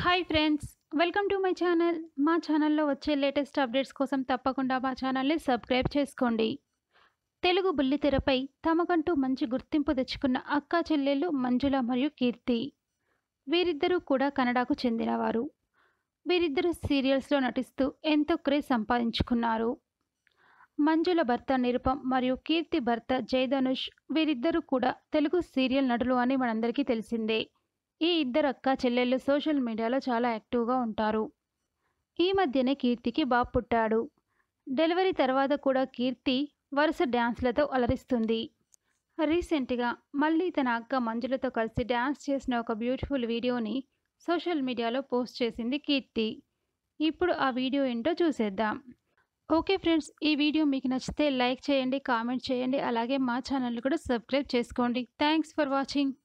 hi friends welcome to my channel మా ఛానల్లో వచ్చే లేటెస్ట్ అప్డేట్స్ కోసం తప్పకుండా మా ఛానల్ని సబ్స్క్రైబ్ చేసుకోండి తెలుగు బుల్లితెరపై తమకంటూ మంచి గుర్తింపు తెచ్చుకున్న అక్కా చెల్లెళ్ళు మంజుల మరియు కీర్తి వీరిద్దరూ కూడా కన్నడకు చెందినవారు వీరిద్దరూ సీరియల్స్లో నటిస్తూ ఎంతో క్రేజ్ సంపాదించుకున్నారు మంజుల భర్త నిరుపం మరియు కీర్తి భర్త జయధనుష్ వీరిద్దరూ కూడా తెలుగు సీరియల్ నటులు అని మనందరికీ తెలిసిందే ఈ ఇద్దరు అక్క చెల్లెళ్ళు సోషల్ మీడియాలో చాలా యాక్టివ్గా ఉంటారు ఈ మధ్యనే కీర్తికి బాబు పుట్టాడు డెలివరీ తర్వాత కూడా కీర్తి వరుస డ్యాన్స్లతో అలరిస్తుంది రీసెంట్గా మళ్ళీ తన అక్క మంజులతో కలిసి డ్యాన్స్ చేసిన ఒక బ్యూటిఫుల్ వీడియోని సోషల్ మీడియాలో పోస్ట్ చేసింది కీర్తి ఇప్పుడు ఆ వీడియో ఏంటో చూసేద్దాం ఓకే ఫ్రెండ్స్ ఈ వీడియో మీకు నచ్చితే లైక్ చేయండి కామెంట్ చేయండి అలాగే మా ఛానల్ కూడా సబ్స్క్రైబ్ చేసుకోండి థ్యాంక్స్ ఫర్ వాచింగ్